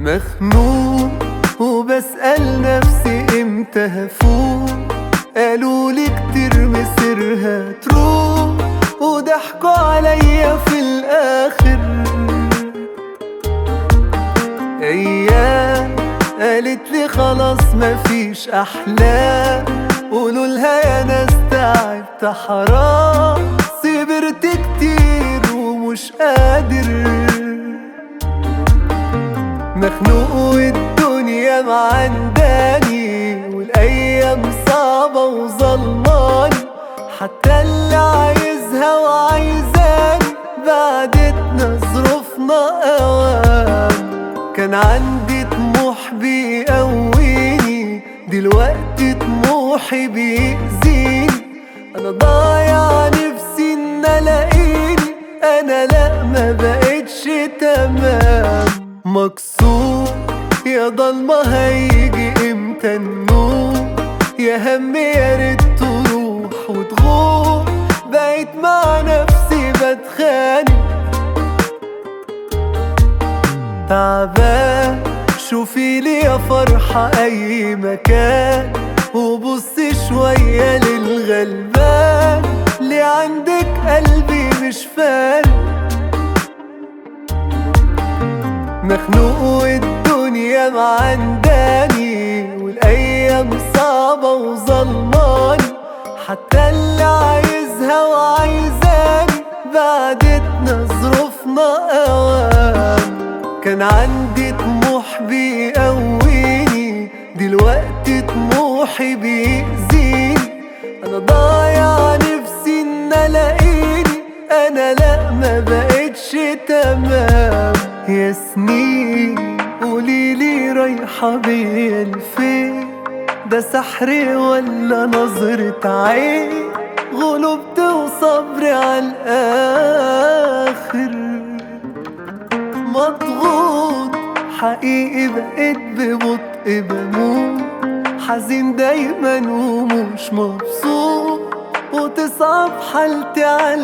مخنوق وبسأل نفسي امتى هفوق قالوا لي كتير مصيرها تروح وضحكوا عليا في الاخر ايام قالت لي خلاص مفيش احلام قولوا لها يا ناس تعبت حرام صبرت كتير ومش قادر مخنوق والدنيا معنداني والايام صعبة وظلماني حتى اللي عايزها وعايزاني بعدتنا ظروفنا اوام كان عندي طموح بيقويني دلوقتي طموحي بيأذيني انا ضايع نفسي ان الاقيني انا لا ما بقتش تمام مكسور يا ضلمة هيجي امتى النور يا هم يا ريت تروح وتغور بقيت مع نفسي بتخانق تعبان شوفي لي يا فرحة أي مكان وبصي شوية للغلبان اللي عندك قلبي مش فارق مخنوق والدنيا معنداني والايام صعبة وظلماني حتى اللي عايزها وعايزاني بعدتنا ظروفنا اوام كان عندي طموح بيقويني دلوقتي طموحي بيأذيني انا ضايع نفسي ان الاقيني انا لا ما بقتش تمام يا سنين قوليلي رايحة بيا لفين ده سحر ولا نظرة عين غلبت وصبري على الآخر مضغوط حقيقي بقيت ببطء بموت حزين دايما ومش مبسوط وتصعب حالتي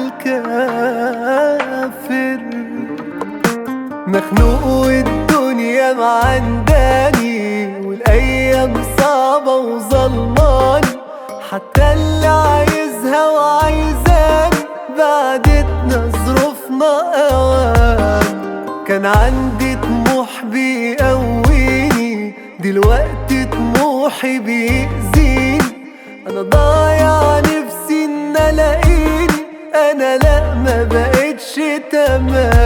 عالكافر مخنوق والدنيا معنداني والايام صعبة وظلماني حتى اللي عايزها وعايزاني بعدتنا ظروفنا اوام كان عندي طموح بيقويني دلوقتي طموحي بيأذيني انا ضايع نفسي ان الاقيني انا لا ما بقتش تمام